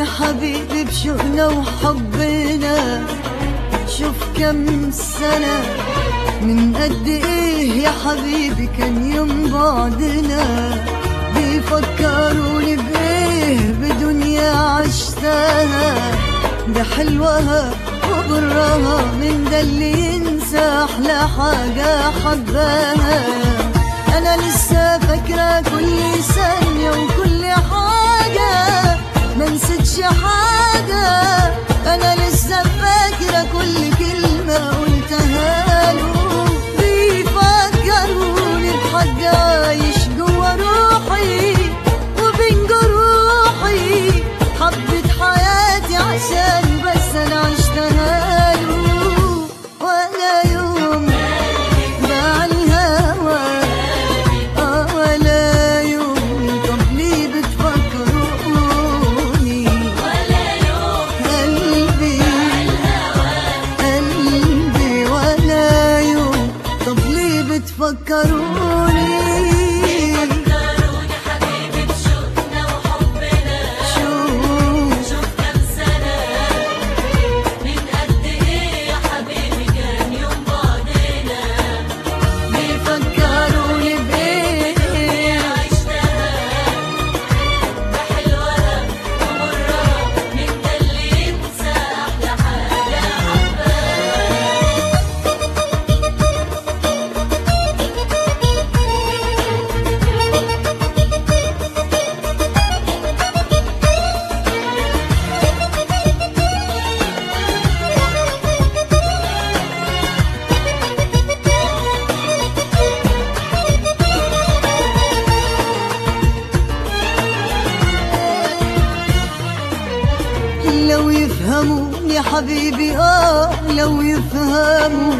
يا حبيبي بشوقنا وحبنا شوف كم سنة من قد ايه يا حبيبي كان يوم بعدنا بيفكروني بايه بدنيا عشتها ده حلوها وبرها من ده اللي ينسى احلى حاجة حباها انا لسه فاكرة كل ثانية وكل حاجة ما نسيتش حاجة انا لسه فاكرة كل كلمة قلتها له بيفكروني بحاجة عايش جوا روحي وبين جروحي حبة حياتي عشان بس انا عشتها له ولا يوم باع الهوى آه ولا يوم طب ليه بتفكروني قلبي قلبي ولا يوم طب ليه بتفكروني فكروني حبيبي بشوقنا وحبنا شوف شوف كم سنة من قد ايه يا حبيبي كان يوم بعدنا بيفكروني بايه عشتها بحلوها ومرها من ده اللي ينسى أحلى حاجة حبها لو يفهموني حبيبي اه لو يفهموا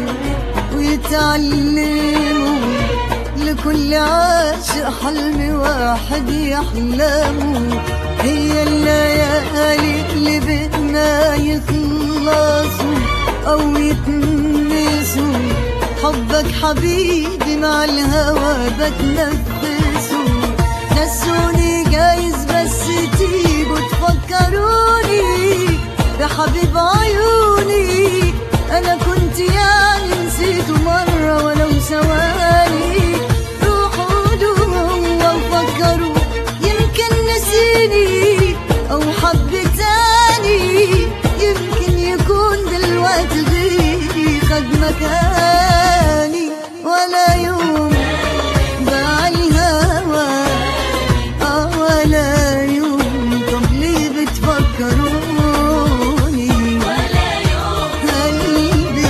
ويتعلموا لكل عاشق حلم واحد يحلموا هي الليالي اللي بدنا يخلصوا او يتنسوا حبك حبيبي مع الهوى بتنفسه نسوني جايز بس تيجوا تفكروني يا حبيب عيوني انا كنت يعني نسيته مرة ولو ثواني روحوا له وفكروا يمكن نسيني او حب تاني يمكن يكون دلوقتي غيري خد مكاني ولا يوم باع الهوى آه ولا يوم طب ليه بتفكروني ولا يوم قلبي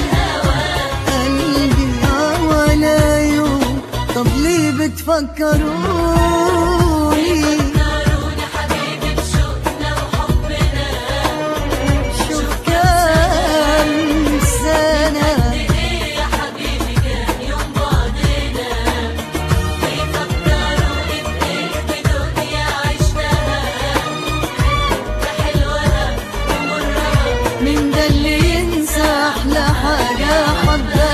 قلبي آه ولا يوم طب ليه بتفكروني فكروني حبيبي بشوقنا وحبنا شوف كام سنة ايه يا حبيبي كان يوم بعدنا بيفكروني بايه بدنيا عشتها بحلوها ومرها من ده اللي ينسى أحلى حاجة حبها